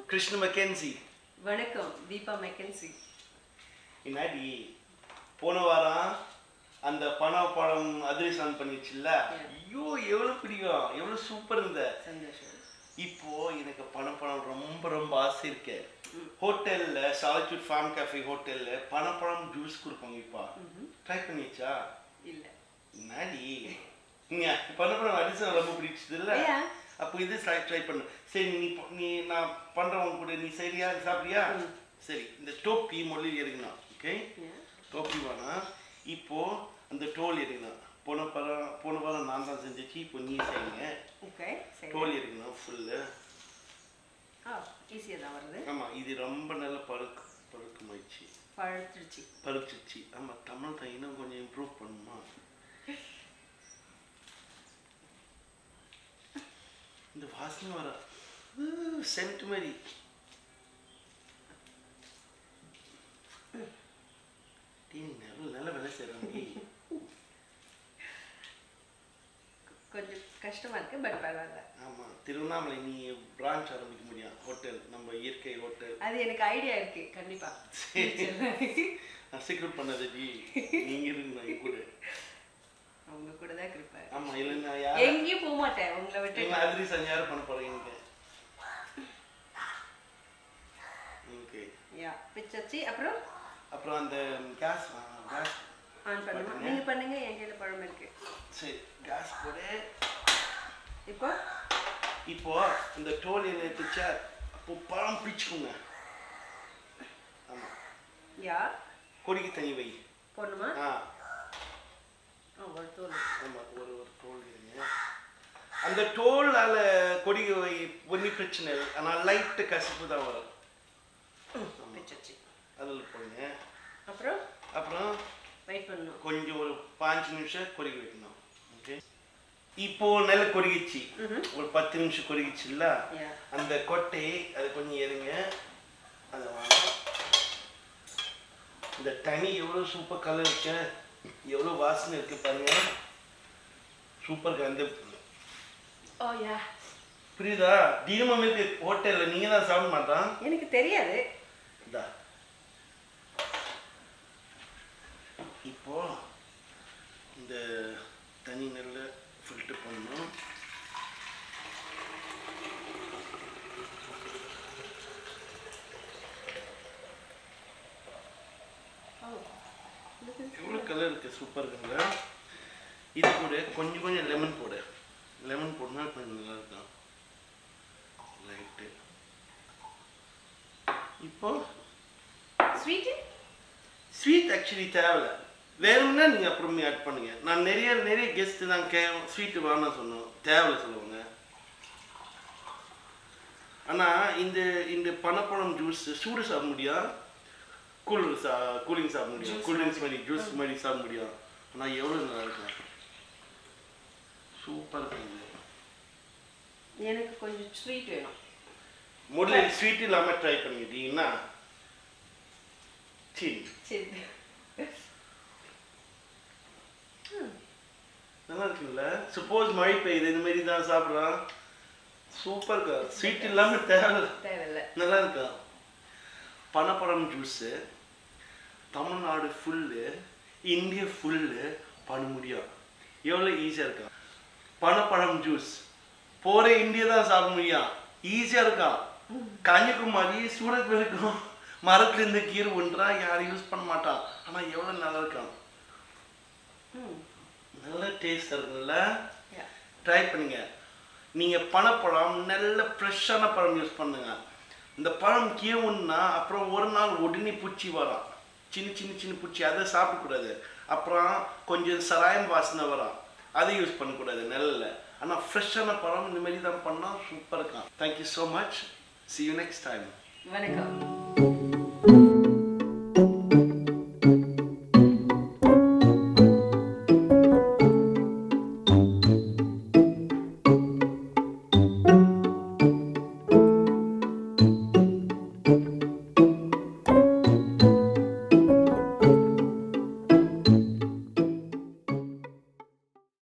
Krishna McKinsey வணக்கம் Deepa McKinsey என்னாடி போன வாரம் அந்த பண பழம் அதிரசம் பண்ணிச்சுல்ல ஐயோ எவ்வளோ பிடிக்கும் எவ்வளோ சூப்பர் இருந்த சந்தோஷம் இப்போ எனக்கு பணப்பழம் ரொம்ப ரொம்ப ஆசை இருக்கு ஹோட்டல்ல சாலிட்யூட் ஃபார்ம் கேஃபே ஹோட்டல்ல பணப்பழம் ஜூஸ் கொடுப்பாங்க இப்போ ட்ரை பண்ணிச்சா இல்ல என்னாடி நீங்க பணப்பழம் அதிரசம் ரொம்ப பிடிச்சது இல்ல Yeah. அப்போ இது ட்ரை ட்ரை பண்ணு சரி நீ ப- நீ நான் பண்றவங்க கூட நீ சரியா சாப்பிடுறியா சரி இந்த டோப்பி மொழி எடுக்கணும் ஓகே Yeah. டோப்பி வேணாம் இப்போ அந்த டோல் எடுக்கணும் போன பழம் போன வாரம் நான் தான் செஞ்சிச்சு இப்போ நீ செய்யுங்க ஓகே சரி டோல் எடுக்கணும் ஃபுல்லு ஆ ஈஸியாக தான் வருது ஆமா இது ரொம்ப நல்ல பழுக்கு பழுக்கமாயிடுச்சு பழுத்துருச்சு பழுச்சிச்சு ஆமா தமிழ் தான் இன்னும் கொஞ்சம் இம்ப்ரூவ் பண்ணுமா இந்த வாசனை வர சென்ட் மாதிரி டேய், நீ நல்ல நல்ல வேலை செய்கிறாங்க கொஞ்சம் கஷ்டமா இருக்கு பட் பரவாயில்ல ஆமா திருவண்ணாமலை நீ பிரான்ச் ஆரம்பிக்க முடியும் ஹோட்டல் நம்ம இயற்கை ஹோட்டல் அது எனக்கு ஐடியா இருக்கு கண்டிப்பா நான் சீக்கிரம் பண்ணது ஜி நீங்க இருங்க என் கூட அவங்க கூட தான் இருப்பேன் ஆமா இல்லைன்னா யார் எங்கேயும் போக மாட்டேன் உங்களை விட்டு நீங்க அதிரி யார் பண்ண போறீங்க நீங்க ஓகே யா பிச்சாச்சு அப்புறம் அப்புறம் அந்த கேஸ் கேஸ் ஆன் பண்ணுமா நீங்க பண்ணுங்க என் கையில பழம் இருக்கு சரி கேஸ் போடு இப்போ இப்போ இந்த டோல் என்ன எடுத்துச்சா அப்போ பழம் பிச்சுக்குங்க ஆமா யா கொடிக்கு தனி வை போடணுமா ஆ ஆ ஒரு தோல் ஆமா ஒரு ஒரு டோல் இருங்க அந்த டோலால கொடிக்கு வை ஒன்றும் பிரச்சனை இல்லை ஆனால் லைட்டு கசிப்பு தான் வரும் பிச்சாச்சு அதில் போடுங்க அப்புறம் அப்புறம் வெயிட் பண்ணணும் கொஞ்சம் ஒரு பாஞ்சு நிமிஷம் கொதிக்க வைக்கணும் ஓகே இப்போ நல்ல கொதிக்கிச்சு ஒரு பத்து நிமிஷம் கொதிக்கிச்சுல்ல Yeah. அந்த கொட்டை அது கொஞ்சம் எடுங்க அதை வாங்க இந்த தனி எவ்வளோ சூப்பர் கலர் இருக்கு எவ்வளோ வாசனை இருக்கு பாருங்க சூப்பர் அந்த ஓ யா புரியுதா தினமும் இருக்கு ஹோட்டலில் நீங்கள் தான் சாப்பிட மாட்டான் எனக்கு தெரியாது இதா இப்போ இந்த தனி நெல்லை ஃபில்டர் பண்ணணும் ஓ எவ்வளோ கலர் இருக்கு சூப்பர் இருக்குங்க இது கூட கொஞ்சம் கொஞ்சம் லெமன் போடு லெமன் போடுனா கொஞ்சம் நல்லா இருக்கும் ரைட்டு இப்போ ஸ்வீட்டு ஸ்வீட் ஆக்சுவலி தேவையில்ல வேணும்னா நீங்கள் அப்புறமே ஆட் பண்ணுங்க நான் நிறைய நிறைய கெஸ்ட்டு தான் கே ஸ்வீட்டு வேணாம் சொன்னோம் தேவையில்ல சொல்லுவாங்க ஆனால் இந்த இந்த பனப்பழம் ஜூஸ் சூடு சாப்பிட முடியும் கூல் சா கூலிங் சாப்பிட முடியும் Juice கூல் ட்ரிங்க்ஸ் மாதிரி ஜூஸ் மாதிரி சாப்பிட முடியும் ஆனால் எவ்வளோ நல்லா இருக்கும் சூப்பர் இருக்குங்க எனக்கு கொஞ்சம் ஸ்வீட் வேணும் முதல்ல ஸ்வீட் இல்லாமல் ட்ரை பண்ணிக்கிட்டீங்கன்னா சரி சரி நல்லா இருக்குல்ல சப்போஸ் மழை பெய்யுது இந்த மாதிரி தான் சாப்பிட்றான் சூப்பர் இருக்கா ஸ்வீட் இல்லாமல் தேவை தேவையில்ல நல்லா இருக்கா பனப்பழம் juice Tamil Nadu full India full பண்ண முடியும் எவ்வளோ ஈஸியாக இருக்கா பனப்பழம் ஜூஸ் போகிற இந்தியா தான் சாப்பிட முடியும் ஈஸியாக இருக்கா கன்னியாகுமரி சூரத் வரைக்கும் மரத்துல இருந்து கீரை ஒன்றா யாரும் யூஸ் பண்ண மாட்டான் ஆனால் எவ்வளோ நல்லா இருக்கான் ம் நல்ல டேஸ்ட் இருக்குல்ல யா ட்ரை பண்ணுங்க நீங்க பனப்பழம் நல்ல ஃப்ரெஷ்ஷான பழம் யூஸ் பண்ணுங்க இந்த பழம் கீவுன்னா அப்புறம் ஒரு நாள் உடனே பூச்சி வரும் சின்ன சின்ன சின்ன பூச்சி அதை சாப்பிடக்கூடாது அப்புறம் கொஞ்சம் சராயம் வாசனை வரும் அதை யூஸ் பண்ணக்கூடாது நெல்லில் ஆனால் ஃப்ரெஷ்ஷான பழம் இந்த மாதிரி தான் பண்ணால் சூப்பர் இருக்கான் thank you so much see you next time வணக்கம்